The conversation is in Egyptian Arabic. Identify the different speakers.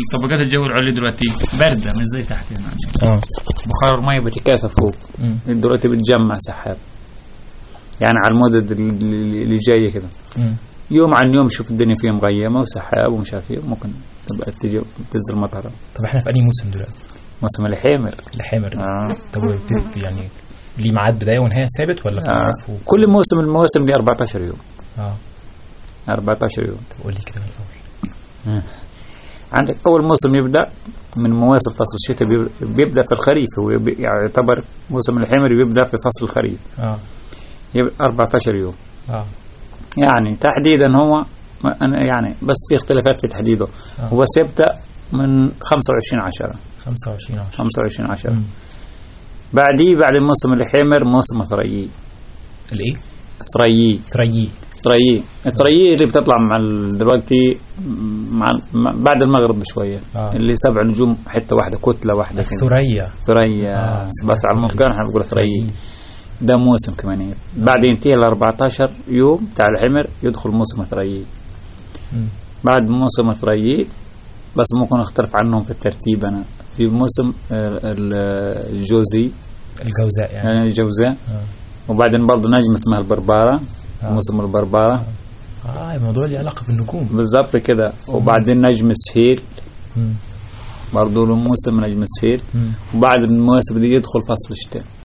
Speaker 1: طبقات الجو العليا دلوقتي باردة مش زي تحت هنا
Speaker 2: اه
Speaker 3: بخار المية بتكاثف فوق
Speaker 2: مم.
Speaker 3: دلوقتي بتجمع سحاب يعني على المدد اللي اللي جاية كده
Speaker 2: مم.
Speaker 3: يوم عن يوم شوف الدنيا فيها مغيمة وسحاب ومش عارف ايه ممكن تبقى تجي تنزل مطر
Speaker 2: طب احنا في انهي موسم دلوقتي
Speaker 3: موسم الحامر
Speaker 2: الحامر ده
Speaker 3: آه.
Speaker 2: طب وبت- يعني ليه ميعاد بدايه ونهايه ثابت ولا
Speaker 3: آه.
Speaker 2: بتعرفوا
Speaker 3: كل موسم المواسم دي 14 يوم
Speaker 2: اه
Speaker 3: 14 يوم
Speaker 2: طب قول لي كده من الاول
Speaker 3: عندك أول موسم يبدأ من مواسم فصل الشتاء بيب- بيبدأ في الخريف هو يب- يعتبر موسم الحمر بيبدأ في فصل الخريف
Speaker 2: اه
Speaker 3: يبقى 14 يوم
Speaker 2: اه
Speaker 3: يعني تحديدا هو ما أنا يعني بس في اختلافات في تحديده
Speaker 2: آه.
Speaker 3: هو سيبدأ من 25 10
Speaker 2: 25 10
Speaker 3: 25 10
Speaker 2: مم.
Speaker 3: بعديه بعد موسم الحمر موسم ثريي
Speaker 2: الايه؟
Speaker 3: ثريي
Speaker 2: ثريي
Speaker 3: ثريي الثريي اللي بتطلع مع ال- دلوقتي مع مع- بعد المغرب بشوية
Speaker 2: آه.
Speaker 3: اللي سبع نجوم حتة واحدة كتلة واحدة كده
Speaker 2: الثريا
Speaker 3: ثريا
Speaker 2: آه.
Speaker 3: بس على المفكار احنا بنقول ثريا ده موسم كمان هي. بعد ينتهي ال 14 يوم بتاع الحمر يدخل موسم ثريي
Speaker 2: مم.
Speaker 3: بعد موسم ثريي بس ممكن اختلف عنهم في الترتيب انا في موسم ال- ال- الجوزي
Speaker 2: الجوزاء يعني
Speaker 3: يعني الجوزاء
Speaker 2: آه.
Speaker 3: وبعدين برضه نجم اسمها البربارة
Speaker 2: آه.
Speaker 3: موسم البربارة
Speaker 2: اه الموضوع ليه علاقه بالنجوم
Speaker 3: بالضبط كده وبعدين نجم السهيل
Speaker 2: مم.
Speaker 3: برضه له موسم نجم السهيل
Speaker 2: مم.
Speaker 3: وبعد المواسم دي يدخل فصل الشتاء